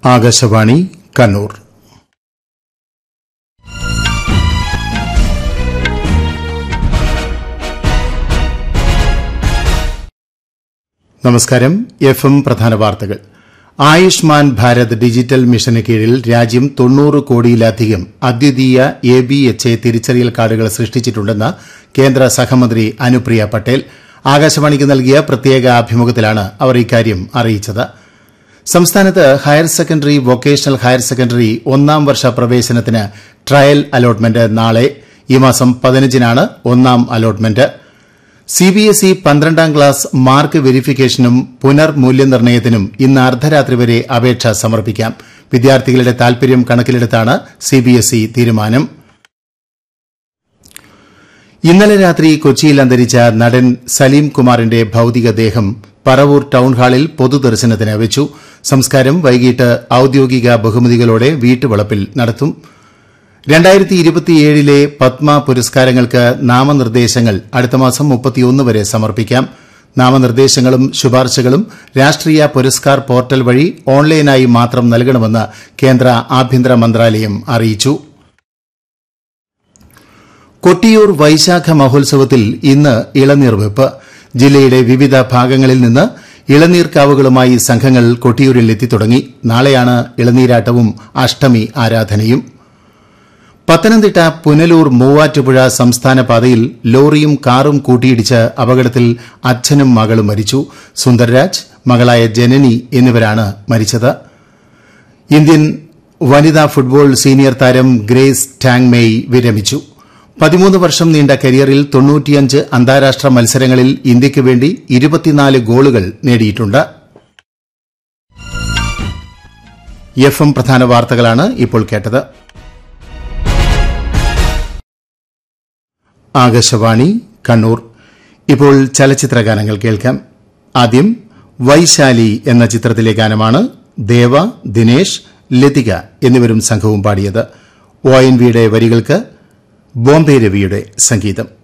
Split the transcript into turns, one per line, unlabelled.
ആകാശവാണി കണ്ണൂർ നമസ്കാരം F M പ്രധാന വാർത്തകൾ ആയുഷ്മാൻ ഭാരത് ഡിജിറ്റൽ മിഷന് കീഴിൽ രാജ്യം തൊണ്ണൂറ് കോടിയിലധികം അദ്വിതീയ എ ബി എച്ച് എ തിരിച്ചറിയൽ കാർഡുകൾ സൃഷ്ടിച്ചിട്ടുണ്ടെന്ന് കേന്ദ്ര സഹമന്ത്രി അനുപ്രിയ പട്ടേൽ ആകാശവാണിക്ക് നൽകിയ പ്രത്യേക അഭിമുഖത്തിലാണ് അവർ ഇക്കാര്യം അറിയിച്ചത് സംസ്ഥാനത്ത് higher secondary vocational higher secondary ഒന്നാം വർഷ പ്രവേശനത്തിന് ട്രയൽ അലോട്ട്മെന്റ് നാളെ ഈ മാസം പതിനഞ്ചിനാണ് ഒന്നാം അലോട്ട്മെന്റ് സിബിഎസ്ഇ പന്ത്രണ്ടാം ക്ലാസ് മാർക്ക് വെരിഫിക്കേഷനും പുനർമൂല്യനിർണ്ണയത്തിനും ഇന്ന് അർദ്ധരാത്രി വരെ അപേക്ഷ സമർപ്പിക്കാം വിദ്യാർത്ഥികളുടെ താൽപര്യം കണക്കിലെടുത്താണ് സിബിഎസ്ഇ തീരുമാനം ഇന്നലെ രാത്രി കൊച്ചിയിൽ അന്തരിച്ച നടൻ സലീം കുമാറിന്റെ ഭൌതികദേഹം പറവൂർ ടൌൺഹാളിൽ പൊതുദർശനത്തിന് വെച്ചു സംസ്കാരം വൈകിട്ട് ഔദ്യോഗിക ബഹുമതികളോടെ വീട്ടുവളപ്പിൽ നടത്തും രണ്ടായിരത്തി ഇരുപത്തിയേഴിലെ പത്മ പുരസ്കാരങ്ങൾക്ക് നാമനിർദ്ദേശങ്ങൾ അടുത്ത മാസം മുപ്പത്തിയൊന്ന് വരെ സമർപ്പിക്കാം നാമനിർദ്ദേശങ്ങളും ശുപാർശകളും രാഷ്ട്രീയ പുരസ്കാർ പോർട്ടൽ വഴി ഓൺലൈനായി മാത്രം നൽകണമെന്ന് കേന്ദ്ര ആഭ്യന്തര മന്ത്രാലയം അറിയിച്ചു കൊട്ടിയൂർ വൈശാഖ മഹോത്സവത്തിൽ ഇന്ന് ഇളനീർ വെപ്പ് ജില്ലയുടെ വിവിധ ഭാഗങ്ങളിൽ നിന്ന് ഇളനീർക്കാവുകളുമായി സംഘങ്ങൾ കൊട്ടിയൂരിൽ എത്തിത്തുടങ്ങി നാളെയാണ് ഇളനീരാട്ടവും അഷ്ടമി ആരാധനയും പത്തനംതിട്ട പുനലൂർ മൂവാറ്റുപുഴ സംസ്ഥാന പാതയിൽ ലോറിയും കാറും കൂട്ടിയിടിച്ച് അപകടത്തിൽ അച്ഛനും മകളും മരിച്ചു സുന്ദർരാജ് മകളായ ജനനി എന്നിവരാണ് മരിച്ചത് ഇന്ത്യൻ വനിതാ ഫുട്ബോൾ സീനിയർ താരം ഗ്രേസ് ടാങ്മേയ് വിരമിച്ചു പതിമൂന്ന് വർഷം നീണ്ട കരിയറിൽ തൊണ്ണൂറ്റിയഞ്ച് അന്താരാഷ്ട്ര മത്സരങ്ങളിൽ ഇന്ത്യയ്ക്ക് വേണ്ടി ഇരുപത്തിനാല് ഗോളുകൾ നേടിയിട്ടുണ്ട് എഫ് എം പ്രധാന വാർത്തകളാണ് ഇപ്പോൾ കേട്ടത് ആകാശവാണി കണ്ണൂർ ഇപ്പോൾ ചലച്ചിത്ര ഗാനങ്ങൾ കേൾക്കാം ആദ്യം വൈശാലി എന്ന ചിത്രത്തിലെ ഗാനമാണ് ദേവ ദിനേശ് ലതിക എന്നിവരും സംഘവും പാടിയത് ഒ എൻ വിയുടെ വരികൾക്ക് ബോംബെ രവിയുടെ സംഗീതം